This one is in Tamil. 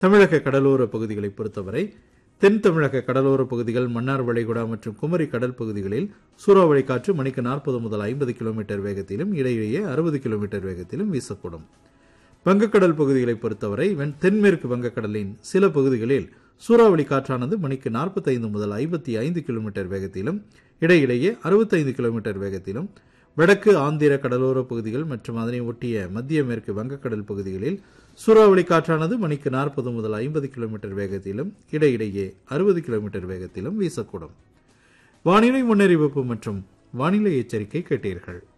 தமிழக கடலோர பகுதிகளை பொறுத்தவரை தென் தமிழக கடலோர பகுதிகள் மன்னார் வளைகுடா மற்றும் குமரி கடல் பகுதிகளில் சூறாவளி காற்று மணிக்கு நாற்பது முதல் ஐம்பது கிலோமீட்டர் வேகத்திலும் இடையிடையே அறுபது கிலோமீட்டர் வேகத்திலும் வீசக்கூடும் வங்கக்கடல் பகுதிகளை பொறுத்தவரை வெண் தென்மேற்கு வங்கக்கடலின் சில பகுதிகளில் சூறாவளி காற்றானது மணிக்கு நாற்பத்தைந்து முதல் ஐம்பத்தி ஐந்து கிலோமீட்டர் வேகத்திலும் இடையிடையே அறுபத்தைந்து கிலோமீட்டர் வேகத்திலும் வடக்கு ஆந்திர கடலோர பகுதிகள் மற்றும் அதனை ஒட்டிய மத்திய மேற்கு வங்கக்கடல் பகுதிகளில் சூறாவளி காற்றானது மணிக்கு நாற்பது முதல் ஐம்பது கிலோமீட்டர் வேகத்திலும் இடையிடையே அறுபது கிலோமீட்டர் வேகத்திலும் வீசக்கூடும் வானிலை முன்னறிவிப்பு மற்றும் வானிலை எச்சரிக்கை கேட்டீர்கள்